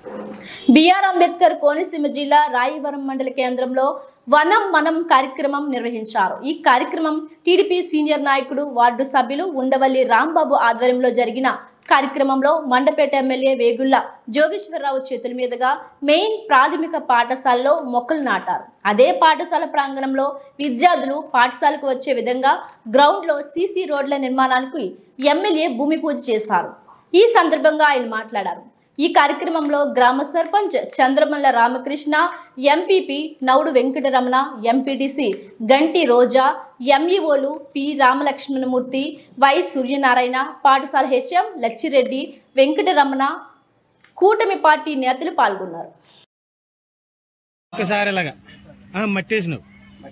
BR Ambedkar Konaseema జిల్లా రాయవరం మండల కేంద్రంలో వనం మనం కార్యక్రమం నిర్వహించారు ఈ కార్యక్రమం టీడీపీ సీనియర్ నాయకుడు వార్డు సభ్యులు ఉండవల్లి రాంబాబు ఆధ్వర్యంలో జరిగిన కార్యక్రమంలో మండపేట ఎమ్మెల్యే వేగుళ్ల జోగేశ్వరరావు చేతుల మీదుగా మెయిన్ ప్రాథమిక పాఠశాలలో మొక్కలు నాటారు అదే పాఠశాల ప్రాంగణంలో విద్యార్థులు పాఠశాలకు వచ్చే విధంగా గ్రౌండ్లో సీసీ రోడ్ల నిర్మాణానికి ఎమ్మెల్యే భూమి పూజ చేశారు ఈ సందర్భంగా ఆయన మాట్లాడారు ఈ కార్యక్రమంలో గ్రామ సర్పంచ్ చంద్రమల్ల రామకృష్ణ ఎంపీపీ నౌడు వెంకటరమణ ఎంపీటీసీ గంటి రోజా ఎంఈఓలు పి రామలక్ష్మణమూర్తి వై సూర్యనారాయణ పాఠశాల హెచ్ఎం లచ్చిరెడ్డి వెంకటరమణ కూటమి పార్టీ నేతలు పాల్గొన్నారు ఒక్కసారి ఇలాగా ఆ, మట్టేసి నువ్వు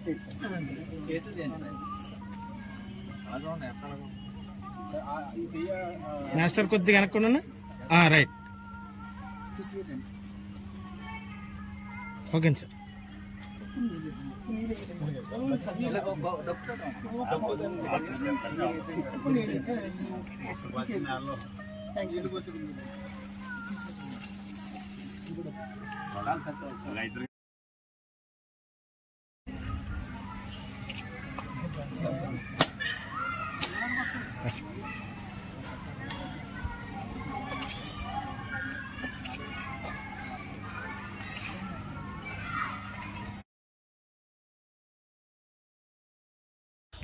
మాస్టర్ కొద్దిగా వెనక్కున్నా రైట్ ఓకే సార్